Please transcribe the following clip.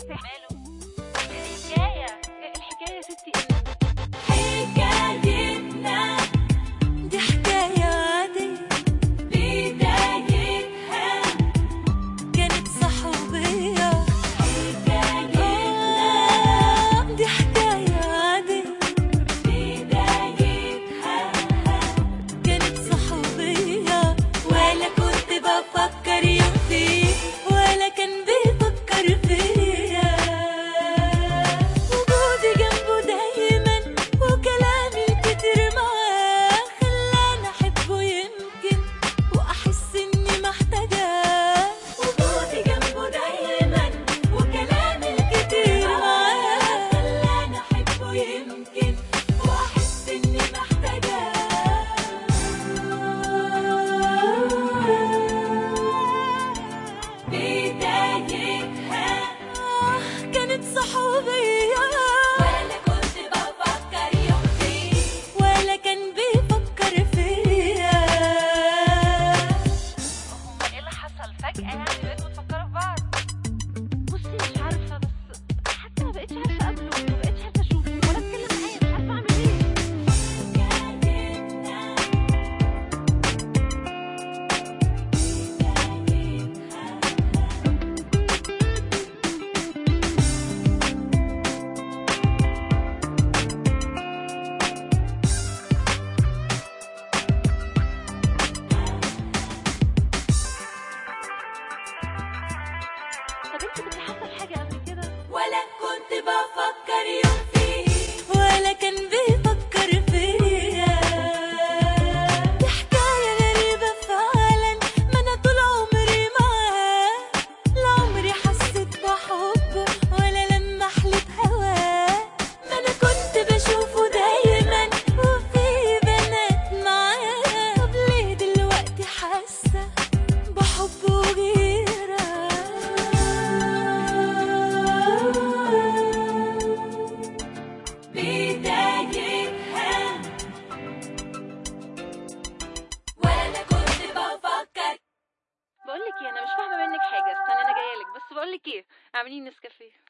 ماله الحكايه الحكايه يا ستي حكايتنا دي حكاية عادية بدايتها كانت صحوبية حكايتنا دي حكاية عادية بدايتها كانت صحوبية ولا كنت بفكر يوم فيه ولا كان بيفكر فيا وجودي جنبه دايما وكلامي الكتير معاه خلاني احبه يمكن واحس اني محتاجاه وجودي جنبه دايما وكلامي الكتير معاه خلاني احبه يمكن واحس اني محتاجاه بدايتها كانت صحوبية ولا كنت بفكر يوم فيه ولا كان بيفكر فيا هما ايه اللي حصل فجاه يعني بقيتوا تفكروا في بعض بصي مش عارفه بس حتى ما بقتش عارفه اقابله ما بقتش عارفه اشوفه ولا اتكلم معاه مش عارفه اعمل ايه طب انت كنت حاسه بحاجه قبل كده ولا كنت بفكر يوم فيه ولا كان بيفكر فيا دي حكاية غريبة فعلا ما أنا طول عمري معاه لا عمري حسيت بحبه ولا لما حلت هواه ما أنا كنت بشوفه دايما وفي بنات معاه طب ليه دلوقتي حاسة بحبه وغيرة بدايتها ولا كنت بفكر بقول لك ايه انا مش فاهمه منك حاجه استنى انا جايه لك بس بقول لك ايه اعملي نسكافيه